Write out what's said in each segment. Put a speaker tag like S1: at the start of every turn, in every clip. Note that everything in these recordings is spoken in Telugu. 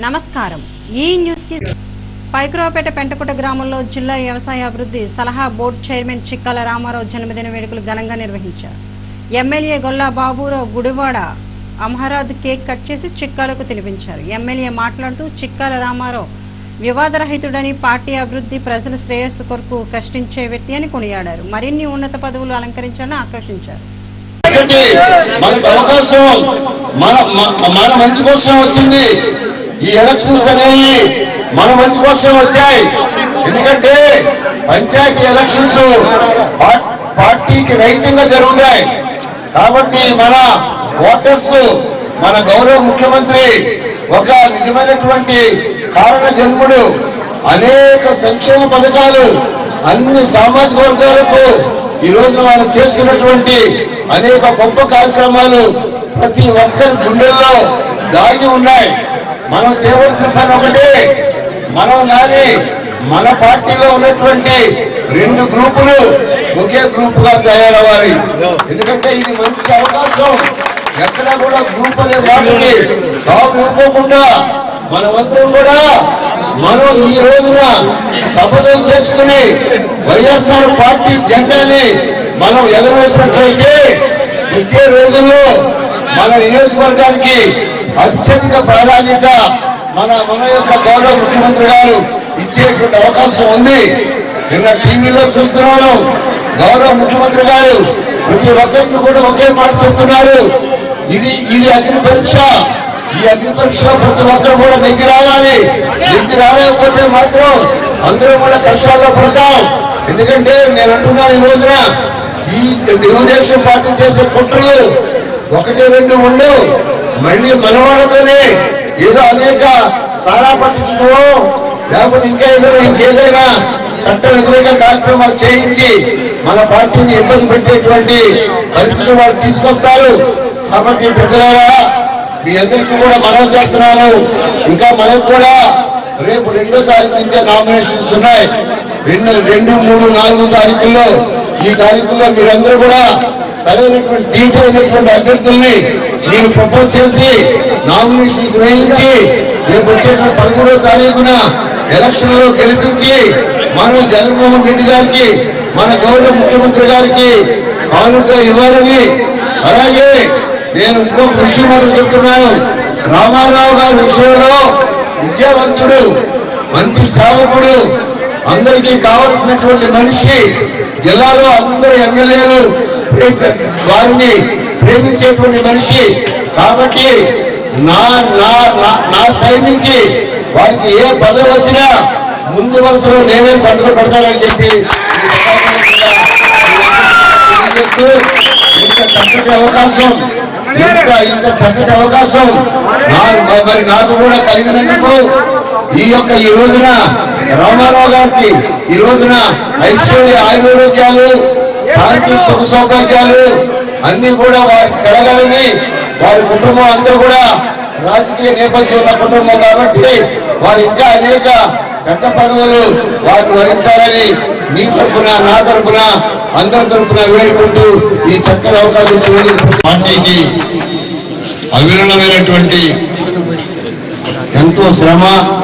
S1: నమస్కారం ఈ న్యూస్ కి పైకురావుపేట పెంటకుట గ్రామంలో జిల్లా వ్యవసాయ అభివృద్ధి సలహా బోర్డు చైర్మన్ చిక్కాల రామారావు జన్మదిన వేడుకలు ఘనంగా నిర్వహించారు ఎమ్మెల్యే గొల్లా బాబురావు గుడివాడ అమహరాద్ కేక్ కట్ చేసి చిక్కాలకు తినిపించారు ఎమ్మెల్యే మాట్లాడుతూ చిక్కాల రామారావు వివాదరహితుడని పార్టీ అభివృద్ధి ప్రజల శ్రేయస్సు కొరకు కష్టించే వ్యక్తి అని కొనియాడారు మరిన్ని ఉన్నత పదవులు అలంకరించాలని ఆకర్షించారు
S2: ఒకటి మనకు అవకాశం మన మ- మన మంచి కోసం వచ్చింది ఈ ఎలక్షన్స్ అనేవి మన మంచి కోసం వచ్చాయి ఎందుకంటే పంచాయతీ ఎలక్షన్స్ పా- పార్టీకి రహితంగా జరుగుతాయి కాబట్టి మన ఓటర్స్ మన గౌరవ ముఖ్యమంత్రి ఒక నిజమైనటువంటి కారణ జన్ముడు అనేక సంక్షేమ పథకాలు అన్ని సామాజిక వర్గాలకు ఈ రోజు వాళ్ళు చేస్తున్నటువంటి అనేక గొప్ప కార్యక్రమాలు ప్రతి ఒక్కరి గుండెల్లో దాగి ఉన్నాయి మనం చేయవలసిన పని ఒకటే మనం కానీ మన పార్టీలో ఉన్నటువంటి రెండు గ్రూపులు ఒకే గ్రూప్ గా తయారవ్వాలి ఎందుకంటే ఇది మంచి అవకాశం ఎక్కడ కూడా గ్రూప్ అనే మాటకి తాము ఇవ్వకుండా మనమందరం కూడా మనం ఈ రోజున శపథం చేసుకుని వైఎస్ఆర్ పార్టీ జెండాని మనం ఎగరవేసినట్లయితే వచ్చే రోజుల్లో మన నియోజకవర్గానికి అత్యధిక ప్రాధాన్యత మన మన యొక్క గౌరవ ముఖ్యమంత్రి గారు ఇచ్చేటువంటి అవకాశం ఉంది నిన్న టీవీలో చూస్తున్నాను గౌరవ ముఖ్యమంత్రి గారు ప్రతి ఒక్కరికి కూడా ఒకే మాట చెప్తున్నారు ఇది ఇది అగ్ని పరీక్ష ఈ అగ్ని పరీక్షలో ప్రతి ఒక్కరు కూడా నెగ్గి రావాలి నెగ్గి రాలేకపోతే మాత్రం అందరూ కూడా కష్టాల్లో పడతాం ఎందుకంటే నేను అంటున్నాను ఈ రోజున ఈ తెలుగుదేశం పార్టీ చేసే కుట్రలు ఒకటి రెండు ఉండు మళ్ళీ మనవాళ్ళతోనే ఏదో అనేక సారా పట్టించడమో లేకపోతే ఇంకా ఏదైనా ఇంకేదైనా చట్ట వ్యతిరేక కార్యక్రమాలు చేయించి మన పార్టీని ఇబ్బంది పెట్టేటువంటి పరిస్థితి వాళ్ళు తీసుకొస్తారు కాబట్టి పెద్దలారా మీ అందరికీ కూడా మనం చేస్తున్నాను ఇంకా మనకు కూడా రేపు రెండో తారీఖు నుంచే నామినేషన్స్ ఉన్నాయి రెండు రెండు మూడు నాలుగు తారీఖుల్లో ఈ తారీఖుల్లో మీరందరూ కూడా సరైనటువంటి దీటైనటువంటి అభ్యర్థుల్ని మీరు ప్రపోజ్ చేసి నామినేషన్స్ వేయించి రేపు వచ్చేటువంటి పదమూడో తారీఖున ఎలక్షన్ లో గెలిపించి మనం జగన్మోహన్ రెడ్డి గారికి మన గౌరవ ముఖ్యమంత్రి గారికి కానుక ఇవ్వాలని అలాగే నేను ఇంకో విషయం మాత్రం చెప్తున్నాను రామారావు గారి విషయంలో విద్యావంతుడు మంచి సేవకుడు అందరికీ కావలసినటువంటి మనిషి జిల్లాలో అందరు ఎమ్మెల్యేలు ప్రే- వారిని ప్రేమించేటువంటి మనిషి కాబట్టి నా నా నా- నా సైడ్ నుంచి వారికి ఏ పదవి వచ్చినా ముందు వరుసలో నేనే సంతకం పెడతానని చెప్పి తెలియజేస్తూ ఇంత చక్కటి అవకాశం ఇంత ఇంత చక్కటి అవకాశం నా- మరి నాకు కూడా కలిగినందుకు ఈ యొక్క ఈ రోజున రామారావు గారికి ఈ రోజున ఐశ్వర్య ఆయురోగ్యాలు శాంతి సుఖ సౌకర్యాలు అన్ని కూడా వారికి కలగాలని వారి కుటుంబం అంతా కూడా రాజకీయ నేపథ్యం ఉన్న కుటుంబం కాబట్టి వారు ఇంకా అనేక పెద్ద పదవులు వారిని వరించాలని మీ తరపున నా తరపున అందరి తరపున వేడుకుంటూ ఈ చక్కని అవకాశం ఇచ్చినందుకు పార్టీకి అవిరళమైనటువంటి ఎంతో శ్రమ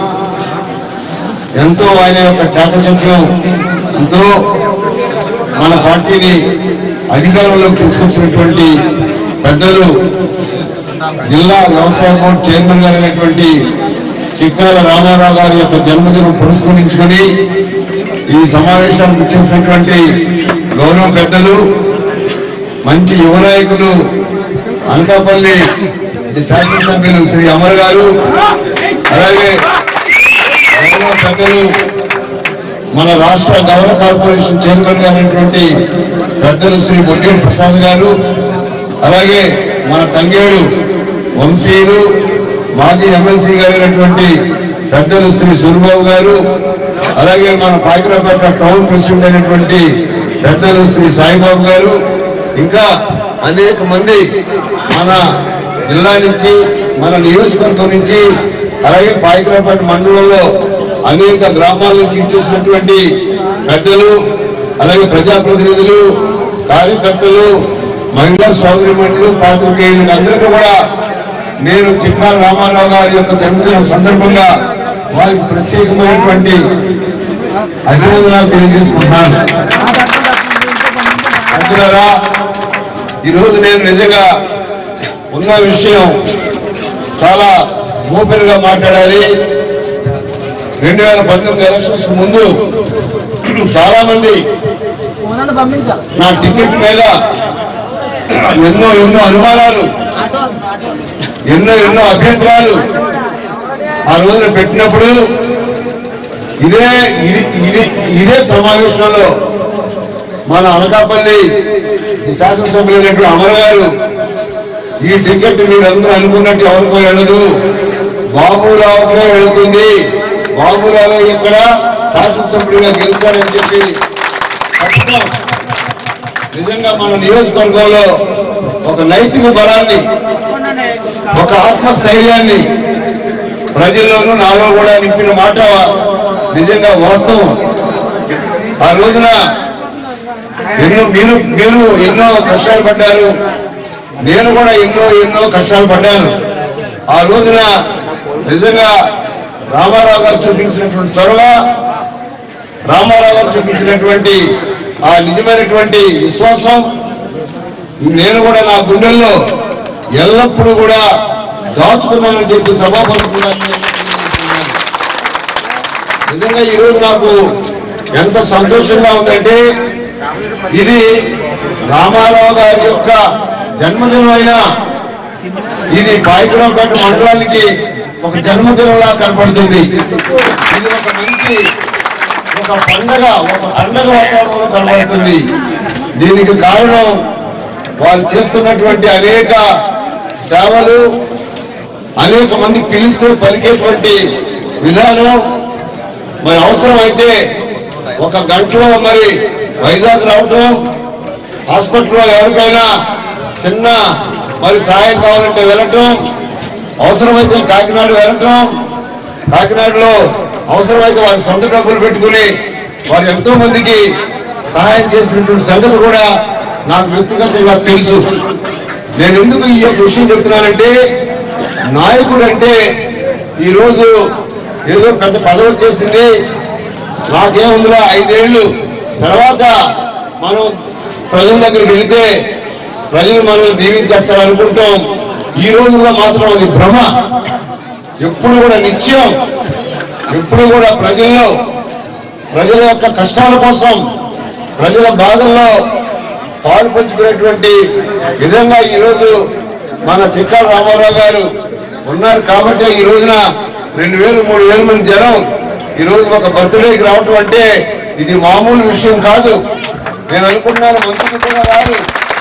S2: ఎంతో ఆయన యొక్క చాకచక్యం ఎంతో మన పార్టీని అధికారంలోకి తీసుకొచ్చినటువంటి పెద్దలు జిల్లా వ్యవసాయ బోర్డు చైర్మన్ గారు అయినటువంటి చిక్కాల రామారావు గారి యొక్క జన్మదినం పురస్కరించుకొని ఈ సమావేశానికి వచ్చేసినటువంటి గౌరవ పెద్దలు మంచి యువ నాయకులు అనకాపల్లి శాసనసభ్యులు శ్రీ అమర్ గారు అలాగే గౌరవ పెద్దలు మన రాష్ట్ర గౌరవ కార్పొరేషన్ చైర్మన్ గారైనటువంటి పెద్దలు శ్రీ బొడ్డేరు ప్రసాద్ గారు అలాగే మన తంగేడు వంశీయులు మాజీ ఎమ్మెల్సీ గారైనటువంటి పెద్దలు శ్రీ సూరిబాబు గారు అలాగే మన పాకిరాపేట టౌన్ ప్రెసిడెంట్ అయినటువంటి పెద్దలు శ్రీ సాయిబాబు గారు ఇంకా అనేక మంది మన జిల్లా నుంచి మన నియోజకవర్గం నుంచి అలాగే పాయికరాపేట మండలంలో అనేక గ్రామాల నుంచి ఇచ్చేసినటువంటి పెద్దలు అలాగే ప్రజాప్రతినిధులు కార్యకర్తలు మహిళా సోదరిమణులు పాత్రికేయులు అందరికీ కూడా నేను చిక్కాల రామారావు గారి యొక్క జన్మదినం సందర్భంగా వారికి ప్రత్యేకమైనటువంటి అభినందనలు తెలియజేసుకుంటున్నాను అంటున్నారా ఈరోజు నేను నిజంగా ఉన్న విషయం చాలా ఓపెన్గా మాట్లాడాలి రెండు వేల పంతొమ్మిది ఎలక్షన్స్ ముందు చాలా మంది నా టికెట్ మీద ఎన్నో ఎన్నో అనుమానాలు ఎన్నో ఎన్నో అభ్యంతరాలు ఆ రోజున పెట్టినప్పుడు ఇదే ఇది ఇది ఇదే సమావేశంలో మన అనకాపల్లి ఈ శాసనసభ్యులైనటువంటి అమర్ గారు ఈ టికెట్ మీరందరూ అనుకున్నట్టు ఎవరికో వెళ్ళదు బాబురావుకే వెళ్తుంది బాబురావు ఇక్కడ శాసనసభ్యుడిగా గెలుస్తాడని చెప్పి చెప్పడం నిజంగా మన నియోజకవర్గంలో ఒక నైతిక బలాన్ని ఒక ఆత్మస్థైర్యాన్ని ప్రజల్లోనూ నాలో కూడా నింపిన మాట నిజంగా వాస్తవం ఆ రోజున ఎన్నో మీరు మీరు ఎన్నో కష్టాలు పడ్డారు నేను కూడా ఎన్నో ఎన్నో కష్టాలు పడ్డాను ఆ రోజున నిజంగా రామారావు గారు చూపించినటువంటి చొరవ రామారావు గారు చూపించినటువంటి ఆ నిజమైనటువంటి విశ్వాసం నేను కూడా నా గుండెల్లో ఎల్లప్పుడూ కూడా దాచుకున్నానని చెప్పి సభాపతిగా నిజంగా ఈరోజు నాకు ఎంత సంతోషంగా ఉందంటే ఇది రామారావు గారి యొక్క జన్మదినమైన ఇది పాయకురావుపేట మండలానికి ఒక జన్మదినంలా కనపడుతుంది ఇది ఒక మంచి ఒక పండగ ఒక పండగ వాతావరణంలో కనబడుతుంది దీనికి కారణం వారు చేస్తున్నటువంటి అనేక సేవలు అనేక మంది పిలిస్తే పలికేటువంటి విధానం మరి అవసరమైతే ఒక గంటలో మరి వైజాగ్ రావటం హాస్పిటల్లో ఎవరికైనా చిన్న మరి సహాయం కావాలంటే వెళ్ళటం అవసరమైతే కాకినాడ వెళ్ళటం కాకినాడలో అవసరమైతే వారి సొంత డబ్బులు పెట్టుకుని వారు ఎంతో మందికి సహాయం చేసినటువంటి సంగతి కూడా నాకు వ్యక్తిగతంగా తెలుసు నేను ఎందుకు ఈ యొక్క విషయం చెప్తున్నానంటే నాయకుడు అంటే ఈరోజు ఏదో పెద్ద పదవి వచ్చేసింది నాకేముందిలో ఐదేళ్లు తర్వాత మనం ప్రజల దగ్గరికి వెళితే ప్రజలు మనల్ని దీవించేస్తారు అనుకుంటాం ఈ రోజుల్లో మాత్రం అది భ్రమ ఎప్పుడు కూడా నిత్యం ఎప్పుడు కూడా ప్రజల్లో ప్రజల యొక్క కష్టాల కోసం ప్రజల బాధల్లో పాలు పంచుకునేటువంటి విధంగా ఈరోజు మన చిక్కాల రామారావు గారు ఉన్నారు కాబట్టి ఈ రోజున రెండు వేలు మూడు వేల మంది జనం ఈ రోజు ఒక బర్త్డేకి రావటం అంటే ఇది మామూలు విషయం కాదు నేను అనుకున్నాను మంత్రులు కూడా రారు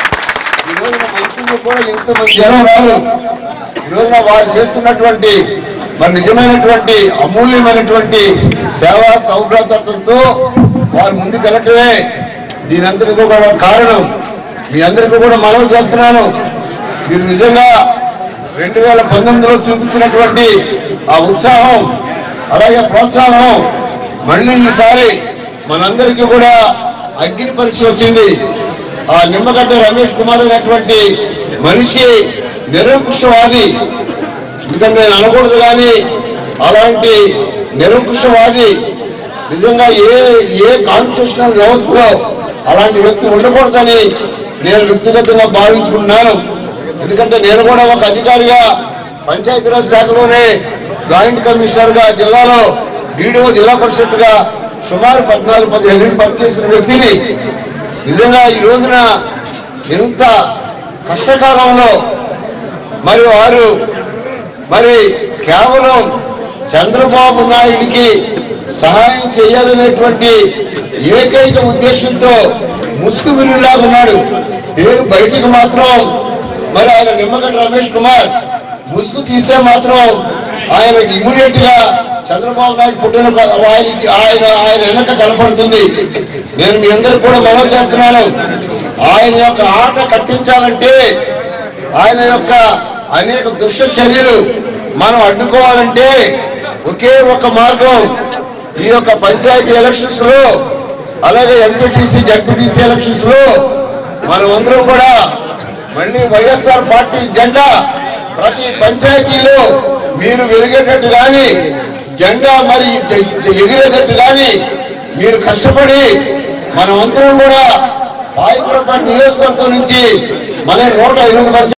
S2: ఈ రోజున మంత్రులు కూడా ఇంతమంది జనం రారు ఈ రోజున వారు చేస్తున్నటువంటి మరి నిజమైనటువంటి అమూల్యమైనటువంటి సేవా సౌభ్రతత్వంతో వారు ముందుకు వెళ్ళటమే దీనంతటికీ కూడా కారణం మీ అందరికీ కూడా మనవి చేస్తున్నాను మీరు నిజంగా రెండు వేల పంతొమ్మిదిలో చూపించినటువంటి ఆ ఉత్సాహం అలాగే ప్రోత్సాహం మళ్ళీ ఈసారి మనందరికీ కూడా అగ్ని పరీక్ష వచ్చింది ఆ నిమ్మగడ్డ రమేష్ కుమార్ అనేటువంటి మనిషి నిరంకుశవాది ఎందుకంటే నేను అనకూడదు కానీ అలాంటి నిరంకుశవాది నిజంగా ఏ ఏ కాన్స్టిట్యూషనల్ వ్యవస్థలో అలాంటి వ్యక్తి ఉండకూడదని నేను వ్యక్తిగతంగా భావించుకున్నాను ఎందుకంటే నేను కూడా ఒక అధికారిగా పంచాయతీరాజ్ శాఖలోనే జాయింట్ కమిషనర్ గా జిల్లాలో డీడీఓ జిల్లా పరిషత్ గా సుమారు పద్నాలుగు పదిహేను ఏళ్ళు పనిచేసిన వ్యక్తిని నిజంగా ఈ రోజున ఇంత కష్టకాలంలో మరి వారు మరి కేవలం చంద్రబాబు నాయుడికి సహాయం చేయాలనేటువంటి ఏకైక ఉద్దేశంతో ముసుగు విరులాగా ఉన్నాడు పేరు బయటికి మాత్రం మరి ఆయన నిమ్మగడ్డ రమేష్ కుమార్ ముసుగు తీస్తే మాత్రం ఆయన ఇమీడియట్ గా చంద్రబాబు నాయుడు పుట్టిన ఆయనకి ఆయన ఆయన వెనక కనపడుతుంది నేను మీ అందరికి కూడా మనవి చేస్తున్నాను ఆయన యొక్క ఆట కట్టించాలంటే ఆయన యొక్క అనేక దుష్ట చర్యలు మనం అడ్డుకోవాలంటే ఒకే ఒక మార్గం ఈ యొక్క పంచాయతీ ఎలక్షన్స్ లో అలాగే ఎంపీటీసీ జడ్పీటీసీ ఎలక్షన్స్ లో మనం అందరం కూడా మళ్ళీ వైఎస్ఆర్ పార్టీ జెండా ప్రతి పంచాయతీలో మీరు వెలిగేటట్టు కానీ జెండా మరి ఎ- ఎగిరేటట్టు కానీ మీరు కష్టపడి మనమందరం కూడా పాయకురపల్లి నియోజకవర్గం నుంచి మన నూట ఎనిమిది